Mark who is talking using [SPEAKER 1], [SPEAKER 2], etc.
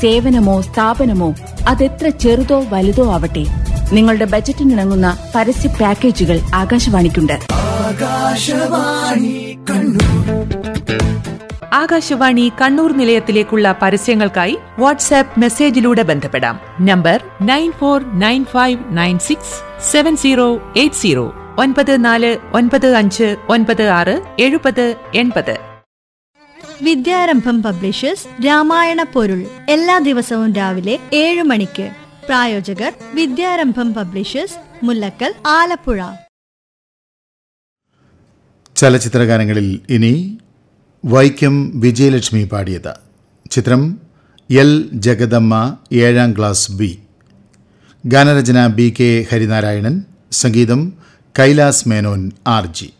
[SPEAKER 1] സേവനമോ സ്ഥാപനമോ അതെത്ര ചെറുതോ വലുതോ ആവട്ടെ നിങ്ങളുടെ ബജറ്റിനിണങ്ങുന്ന പരസ്യ പാക്കേജുകൾ ആകാശവാണിക്കുണ്ട്
[SPEAKER 2] ആകാശവാണി കണ്ണൂർ നിലയത്തിലേക്കുള്ള പരസ്യങ്ങൾക്കായി വാട്സാപ്പ് മെസ്സേജിലൂടെ ബന്ധപ്പെടാം number nine four nine five nine six seven zero eight zero ഒൻപത് നാല് ഒൻപത് അഞ്ച് ഒൻപത് ആറ് എഴുപത് എൺപത്
[SPEAKER 3] വിദ്യാരംഭം പബ്ലിഷേഴ്സ് രാമായണ പൊരുൾ എല്ലാ ദിവസവും രാവിലെ ഏഴ് മണിക്ക് പ്രായോജകർ വിദ്യാരംഭം പബ്ലിഷേഴ്സ് മുല്ലക്കൽ ആലപ്പുഴ
[SPEAKER 4] ചലച്ചിത്രഗാനങ്ങളിൽ ഇനി വൈക്കം വിജയലക്ഷ്മി പാടിയത് ചിത്രം എൽ ജഗദമ്മ ഏഴാം ക്ലാസ് ബി ഗാനരചന ബി കെ ഹരിനാരായണൻ സംഗീതം കൈലാസ് മേനോൻ ആർ ജി